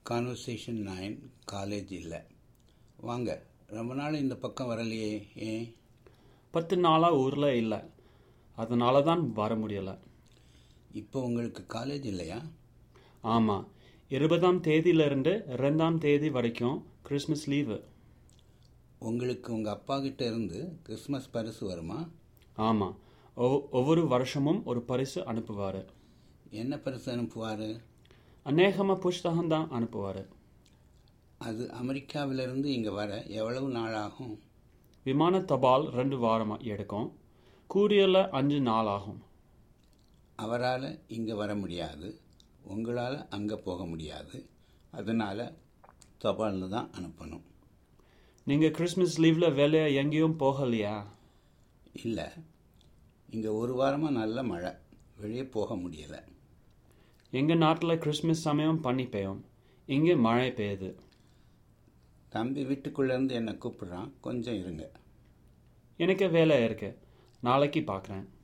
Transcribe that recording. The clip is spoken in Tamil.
கான்வர்சேஷன் நைன் காலேஜ் இல்லை வாங்க ரொம்ப நாள் இந்த பக்கம் வரலையே ஏன் பத்து நாளாக ஊரில் இல்லை அதனால தான் வர முடியல இப்போ உங்களுக்கு காலேஜ் இல்லையா ஆமாம் இருபதாம் தேதியிலிருந்து ரெண்டாம் தேதி வரைக்கும் கிறிஸ்மஸ் லீவு உங்களுக்கு உங்கள் அப்பா கிட்ட இருந்து கிறிஸ்மஸ் பரிசு வருமா ஆமாம் ஒவ்வொரு வருஷமும் ஒரு பரிசு அனுப்புவார் என்ன பரிசு அனுப்புவார் அநேகமாக புஸ்தகம் தான் அனுப்புவார் அது அமெரிக்காவிலிருந்து இங்கே வர எவ்வளவு நாள் ஆகும் விமான தபால் ரெண்டு வாரமாக எடுக்கும் கூரியரில் அஞ்சு நாள் ஆகும் அவரால் இங்கே வர முடியாது உங்களால் அங்கே போக முடியாது அதனால் தபாலில் தான் அனுப்பணும் நீங்கள் கிறிஸ்மஸ் லீவில் வேலையை எங்கேயும் போகலையா இல்லை இங்கே ஒரு வாரமாக நல்ல மழை வெளியே போக முடியலை எங்கள் நாட்டில் கிறிஸ்மஸ் சமயம் பனி பெய்யும் இங்கே மழை பெய்யுது தம்பி வீட்டுக்குள்ளேருந்து என்னை கூப்பிடுறான் கொஞ்சம் இருங்க எனக்கு வேலை இருக்கு நாளைக்கு பார்க்குறேன்